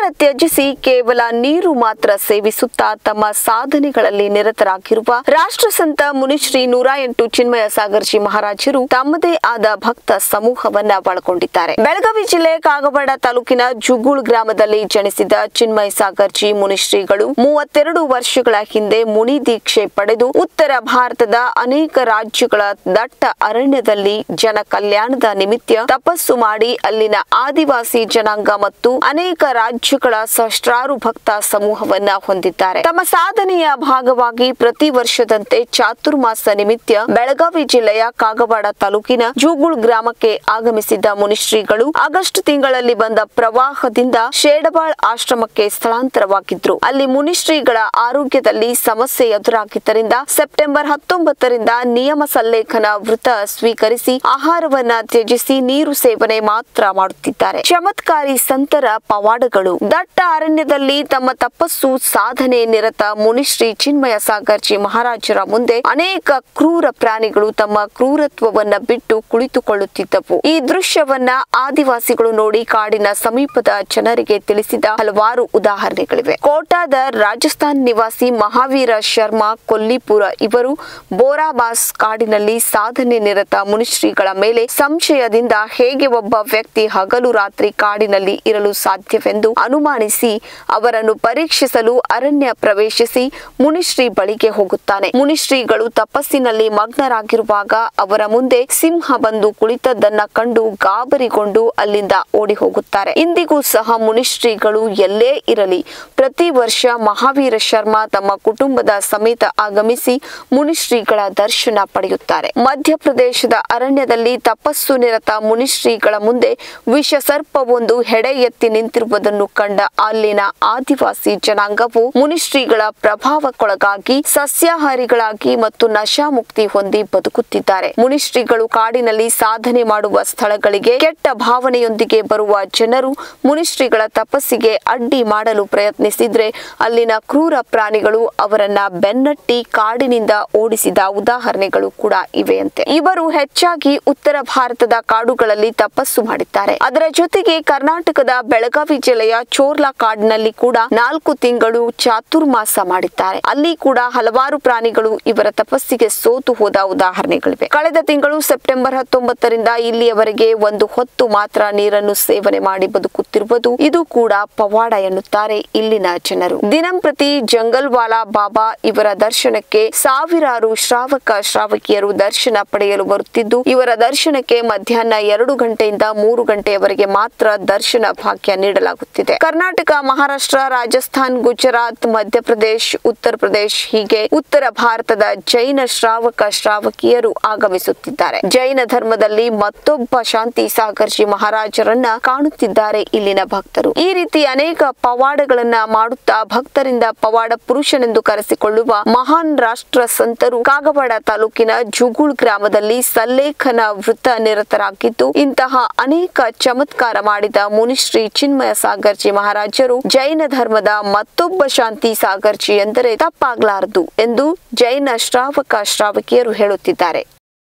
ಆಹಾರ ತ್ಯಜಿಸಿ ಕೇವಲ ನೀರು ಮಾತ್ರ ಸೇವಿಸುತ್ತಾ ತಮ್ಮ ಸಾಧನೆಗಳಲ್ಲಿ ನಿರತರಾಗಿರುವ ರಾಷ್ಟ್ರಸಂತ ಮುನಿಶ್ರೀ ನೂರ ಎಂಟು ಚಿನ್ಮಯ ಸಾಗರ್ಜಿ ಮಹಾರಾಜರು ತಮ್ಮದೇ ಆದ ಭಕ್ತ ಸಮೂಹವನ್ನ ಒಳಗೊಂಡಿದ್ದಾರೆ ಬೆಳಗಾವಿ ಜಿಲ್ಲೆ ಕಾಗವಾಡ ತಾಲೂಕಿನ ಜುಗೂಳ್ ಗ್ರಾಮದಲ್ಲಿ ಜನಿಸಿದ ಚಿನ್ಮಯ ಸಾಗರ್ಜಿ ಮುನಿಶ್ರೀಗಳು ಮೂವತ್ತೆರಡು ವರ್ಷಗಳ ಹಿಂದೆ ಮುನಿ ದೀಕ್ಷೆ ಪಡೆದು ಉತ್ತರ ಭಾರತದ ಅನೇಕ ರಾಜ್ಯಗಳ ದಟ್ಟ ಅರಣ್ಯದಲ್ಲಿ ಜನ ಕಲ್ಯಾಣದ ನಿಮಿತ್ತ ತಪಸ್ಸು ಮಾಡಿ ಅಲ್ಲಿನ ಆದಿವಾಸಿ ಜನಾಂಗ ಮತ್ತು ಅನೇಕ ರಾಜ್ಯಗಳ ಸಹಸ್ರಾರು ಭಕ್ತ ಸಮೂಹವನ್ನ ಹೊಂದಿದ್ದಾರೆ ತಮ್ಮ ಸಾಧನೆಯ ಭಾಗವಾಗಿ ಪ್ರತಿ ವರ್ಷದಂತೆ ಚಾತುರ್ಮಾಸ ನಿಮಿತ್ತ ಬೆಳಗಾವಿ ಜಿಲ್ಲೆಯ ಕಾಗವಾಡ ತಾಲೂಕಿನ ಜೂಗುಳ್ ಗ್ರಾಮಕ್ಕೆ ಆಗಮಿಸಿದ್ದ ಮುನಿಶ್ರೀಗಳು ಆಗಸ್ಟ್ ತಿಂಗಳಲ್ಲಿ ಬಂದ ಪ್ರವಾಹದಿಂದ ಶೇಡಬಾಳ್ ಆಶ್ರಮಕ್ಕೆ ಸ್ಥಳಾಂತರವಾಗಿದ್ರು ಅಲ್ಲಿ ಮುನಿಶ್ರೀಗಳ ಆರೋಗ್ಯದಲ್ಲಿ ಸಮಸ್ಯೆ ಎದುರಾಗಿದ್ದರಿಂದ ಸೆಪ್ಟೆಂಬರ್ ಹತ್ತೊಂಬತ್ತರಿಂದ ನಿಯಮ ಸಲ್ಲೇಖನ ವೃತ ಸ್ವೀಕರಿಸಿ ಆಹಾರವನ್ನ ತ್ಯಜಿಸಿ ನೀರು ಸೇವನೆ ಮಾತ್ರ ಮಾಡುತ್ತಿದ್ದಾರೆ ಚಮತ್ಕಾರಿ ಸಂತರ ಪವಾಡಗಳು ದಟ್ಟ ಅರಣ್ಯದಲ್ಲಿ ತಮ್ಮ ತಪಸ್ಸು ಸಾಧನೆ ನಿರತ ಮುನಿಶ್ರೀ ಚಿನ್ಮಯ ಸಾಗರ್ಜಿ ಮಹಾರಾಜರ ಮುಂದೆ ಅನೇಕ ಕ್ರೂರ ಪ್ರಾಣಿಗಳು ತಮ್ಮ ಕ್ರೂರತ್ವವನ್ನ ಬಿಟ್ಟು ಕುಳಿತುಕೊಳ್ಳುತ್ತಿದ್ದವು ಈ ದೃಶ್ಯವನ್ನ ಆದಿವಾಸಿಗಳು ನೋಡಿ ಕಾಡಿನ ಸಮೀಪದ ಜನರಿಗೆ ತಿಳಿಸಿದ ಹಲವಾರು ಉದಾಹರಣೆಗಳಿವೆ ಕೋಟಾದ ರಾಜಸ್ಥಾನ್ ನಿವಾಸಿ ಮಹಾವೀರ ಶರ್ಮಾ ಕೊಲ್ಲಿಪುರ ಇವರು ಬೋರಾಬಾಸ್ ಕಾಡಿನಲ್ಲಿ ಸಾಧನೆ ನಿರತ ಮುನಿಶ್ರೀಗಳ ಮೇಲೆ ಸಂಶಯದಿಂದ ಹೇಗೆ ಒಬ್ಬ ವ್ಯಕ್ತಿ ಹಗಲು ರಾತ್ರಿ ಕಾಡಿನಲ್ಲಿ ಇರಲು ಸಾಧ್ಯವೆಂದು ಅನುಮಾನಿಸಿ ಅವರನ್ನು ಪರೀಕ್ಷಿಸಲು ಅರಣ್ಯ ಪ್ರವೇಶಿಸಿ ಮುನಿಶ್ರೀ ಬಳಿಗೆ ಹೋಗುತ್ತಾನೆ ಮುನಿಶ್ರೀಗಳು ತಪಸ್ಸಿನಲ್ಲಿ ಮಗ್ನರಾಗಿರುವಾಗ ಅವರ ಮುಂದೆ ಸಿಂಹ ಬಂದು ಕುಳಿತದ್ದನ್ನ ಕಂಡು ಗಾಬರಿಗೊಂಡು ಅಲ್ಲಿಂದ ಓಡಿ ಹೋಗುತ್ತಾರೆ ಇಂದಿಗೂ ಸಹ ಮುನಿಶ್ರೀಗಳು ಎಲ್ಲೇ ಇರಲಿ ಪ್ರತಿ ವರ್ಷ ಮಹಾವೀರ ಶರ್ಮಾ ತಮ್ಮ ಕುಟುಂಬದ ಸಮೇತ ಆಗಮಿಸಿ ಮುನಿಶ್ರೀಗಳ ದರ್ಶನ ಪಡೆಯುತ್ತಾರೆ ಮಧ್ಯಪ್ರದೇಶದ ಅರಣ್ಯದಲ್ಲಿ ತಪಸ್ಸು ನಿರತ ಮುನಿಶ್ರೀಗಳ ಮುಂದೆ ವಿಷ ಸರ್ಪವೊಂದು ಹೆಡೆ ಎತ್ತಿ ನಿಂತಿರುವುದನ್ನು ಕಂಡ ಅಲ್ಲಿನ ಆದಿವಾಸಿ ಜನಾಂಗವು ಮುನಿಶ್ರೀಗಳ ಪ್ರಭಾವಕ್ಕೊಳಗಾಗಿ ಸಸ್ಯಾಹಾರಿಗಳಾಗಿ ಮತ್ತು ನಶಾಮುಕ್ತಿ ಹೊಂದಿ ಬದುಕುತ್ತಿದ್ದಾರೆ ಮುನಿಶ್ರೀಗಳು ಕಾಡಿನಲ್ಲಿ ಸಾಧನೆ ಮಾಡುವ ಸ್ಥಳಗಳಿಗೆ ಕೆಟ್ಟ ಭಾವನೆಯೊಂದಿಗೆ ಬರುವ ಜನರು ಮುನಿಶ್ರೀಗಳ ತಪಸ್ಸಿಗೆ ಅಡ್ಡಿ ಮಾಡಲು ಪ್ರಯತ್ನಿಸಿದ್ರೆ ಅಲ್ಲಿನ ಕ್ರೂರ ಪ್ರಾಣಿಗಳು ಅವರನ್ನ ಬೆನ್ನಟ್ಟಿ ಕಾಡಿನಿಂದ ಓಡಿಸಿದ ಉದಾಹರಣೆಗಳು ಕೂಡ ಇವೆಯಂತೆ ಇವರು ಹೆಚ್ಚಾಗಿ ಉತ್ತರ ಭಾರತದ ಕಾಡುಗಳಲ್ಲಿ ತಪಸ್ಸು ಮಾಡಿದ್ದಾರೆ ಅದರ ಜೊತೆಗೆ ಕರ್ನಾಟಕದ ಬೆಳಗಾವಿ ಜಿಲ್ಲೆಯ ಚೋರ್ಲಾ ಕಾಡಿನಲ್ಲಿ ಕೂಡ ನಾಲ್ಕು ತಿಂಗಳು ಚಾತುರ್ಮಾಸ ಮಾಡಿದ್ದಾರೆ ಅಲ್ಲಿ ಕೂಡ ಹಲವಾರು ಪ್ರಾಣಿಗಳು ಇವರ ತಪಸ್ಸಿಗೆ ಸೋತು ಹೋದ ಉದಾಹರಣೆಗಳಿವೆ ಕಳೆದ ತಿಂಗಳು ಸೆಪ್ಟೆಂಬರ್ ಹತ್ತೊಂಬತ್ತರಿಂದ ಇಲ್ಲಿಯವರೆಗೆ ಒಂದು ಹೊತ್ತು ಮಾತ್ರ ನೀರನ್ನು ಸೇವನೆ ಮಾಡಿ ಬದುಕುತ್ತಿರುವುದು ಇದು ಕೂಡ ಪವಾಡ ಎನ್ನುತ್ತಾರೆ ಇಲ್ಲಿನ ಜನರು ದಿನಂಪ್ರತಿ ಜಂಗಲ್ವಾಲಾ ಬಾಬಾ ಇವರ ದರ್ಶನಕ್ಕೆ ಸಾವಿರಾರು ಶ್ರಾವಕ ಶ್ರಾವಕಿಯರು ದರ್ಶನ ಪಡೆಯಲು ಬರುತ್ತಿದ್ದು ಇವರ ದರ್ಶನಕ್ಕೆ ಮಧ್ಯಾಹ್ನ ಎರಡು ಗಂಟೆಯಿಂದ ಮೂರು ಗಂಟೆಯವರೆಗೆ ಮಾತ್ರ ದರ್ಶನ ಭಾಗ್ಯ ನೀಡಲಾಗುತ್ತಿದೆ ಕರ್ನಾಟಕ ಮಹಾರಾಷ್ಟ್ರ ರಾಜಸ್ಥಾನ್ ಗುಜರಾತ್ ಮಧ್ಯಪ್ರದೇಶ್ ಉತ್ತರ ಪ್ರದೇಶ್ ಹೀಗೆ ಉತ್ತರ ಭಾರತದ ಜೈನ ಶ್ರಾವಕ ಶ್ರಾವಕಿಯರು ಆಗಮಿಸುತ್ತಿದ್ದಾರೆ ಜೈನ ಧರ್ಮದಲ್ಲಿ ಮತ್ತೊಬ್ಬ ಶಾಂತಿ ಸಾಗರ್ಜಿ ಮಹಾರಾಜರನ್ನ ಕಾಣುತ್ತಿದ್ದಾರೆ ಇಲ್ಲಿನ ಭಕ್ತರು ಈ ರೀತಿ ಅನೇಕ ಪವಾಡಗಳನ್ನ ಮಾಡುತ್ತಾ ಭಕ್ತರಿಂದ ಪವಾಡ ಪುರುಷನೆಂದು ಕರೆಸಿಕೊಳ್ಳುವ ಮಹಾನ್ ರಾಷ್ಟ್ರ ಸಂತರು ಕಾಗವಾಡ ತಾಲೂಕಿನ ಜುಗುಳ್ ಗ್ರಾಮದಲ್ಲಿ ಸಲ್ಲೇಖನ ವೃತ್ತ ನಿರತರಾಗಿದ್ದು ಇಂತಹ ಅನೇಕ ಚಮತ್ಕಾರ ಮಾಡಿದ ಮುನಿಶ್ರೀ ಚಿನ್ಮಯ ಸಾಗರ್ಜಿ ಮಹಾರಾಜರು ಜೈನ ಧರ್ಮದ ಮತ್ತೊಬ್ಬ ಶಾಂತಿ ಸಾಗರ್ಜಿ ಎಂದರೆ ತಪ್ಪಾಗಲಾರದು ಎಂದು ಜೈನ ಶ್ರಾವಕ ಶ್ರಾವಕಿಯರು ಹೇಳುತ್ತಿದ್ದಾರೆ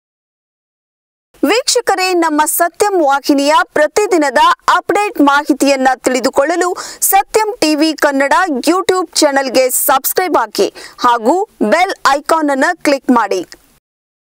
ವೀಕ್ಷಕರೇ ನಮ್ಮ ಸತ್ಯಂ ವಾಹಿನಿಯ ಪ್ರತಿದಿನದ ಅಪ್ಡೇಟ್ ಮಾಹಿತಿಯನ್ನ ತಿಳಿದುಕೊಳ್ಳಲು ಸತ್ಯಂ ಟಿವಿ ಕನ್ನಡ ಯೂಟ್ಯೂಬ್ ಚಾನೆಲ್ಗೆ ಸಬ್ಸ್ಕ್ರೈಬ್ ಹಾಕಿ ಹಾಗೂ ಬೆಲ್ ಐಕಾನ್ ಅನ್ನು ಕ್ಲಿಕ್ ಮಾಡಿ